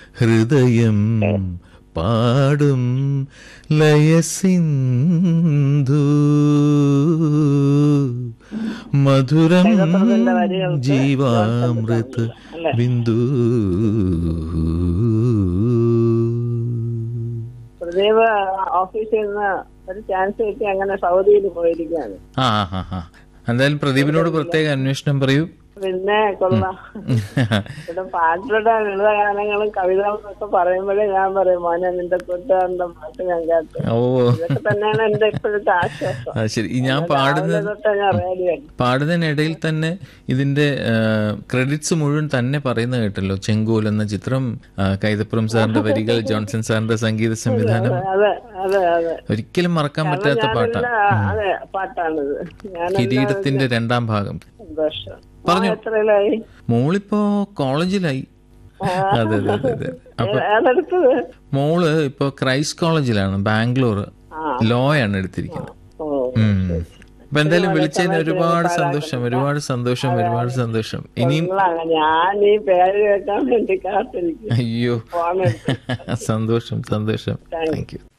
ഹൃദയം പാടും ലയസിന്ധു മധുരം ചൈതന്യത്തിന്റെ വരികൾക്ക് ജീവാമൃത അല്ലേ? ബിന്ദു പ്രദീപ് ഓഫീസിൽ നിന്ന് ഒരു ചാൻസ് കിട്ടി അങ്ങനെ സൗദിയിൽ പോയിരിക്കുകയാണ് ആ ആ ആ എന്തായാലും പ്രദീപിനോട് പ്രത്യേക അന്വേഷണം പറയൂ പിന്നെ കൊള്ളാം ഇവിടെ പാട്ടിലൂടെ ലളിതഗാനങ്ങളും കവിതകളും ഒക്കെ പറയുമ്പോഴേ ഞാൻ പറയും മോനെ നിന്റെ കൂട്ടുകാരന്റെ പാട്ട് ഞാൻ കേട്ടു ഓ ഇതൊക്കെ തന്നെയാണ് എന്റെ ഇപ്പോഴത്തെ ആശ്വാസം ആ ശരി ഈ ഞാൻ പാടുന്ന രാവിലെ തൊട്ട് ഞാൻ റേഡിയോ പാടുന്നതിനിടയിൽ തന്നെ ഇതിന്റെ ക്രെഡിറ്റ്സ് മുഴുവൻ തന്നെ പറയുന്ന കേട്ടല്ലോ ചെങ്കോൽ എന്ന ചിത്രം ആ, കൈതപ്പുറം സാറിന്റെ വരികൾ ജോൺസൺ സാറിന്റെ സംഗീത സംവിധാനം അതെ അതെ അതെ ഒരിക്കലും മറക്കാൻ പറ്റാത്ത പാട്ടാണ് ഞാനെല്ലാം അതെ പാട്ടാണിത് ഞാൻ കിരീടത്തിന്റെ രണ്ടാം ഭാഗം സന്തോഷം പറഞ്ഞോ. മോൻ എത്രയിലായി മോളിപ്പോ കോളേജിലായി അതെ അതെ അതെ അതെ അപ്പൊ ഏതെടുത്തത് മോള് ഇപ്പൊ ക്രൈസ്റ്റ് കോളേജിലാണ് ബാംഗ്ലൂർ ആ. ലോ ആണ് എടുത്തിരിക്കുന്നത് ഓ ഉം. അപ്പൊ എന്തായാലും വിളിച്ചതിന് ഒരുപാട് സന്തോഷം ഒരുപാട് സന്തോഷം ഒരുപാട് സന്തോഷം ഇനിയും നിങ്ങളാണ് ഞാൻ ഈ പേര് കേൾക്കാൻ വേണ്ടി കാത്തിരിക്കും അയ്യോ ഫോണെടുത്ത് സന്തോഷം സന്തോഷം Thank you. Thank you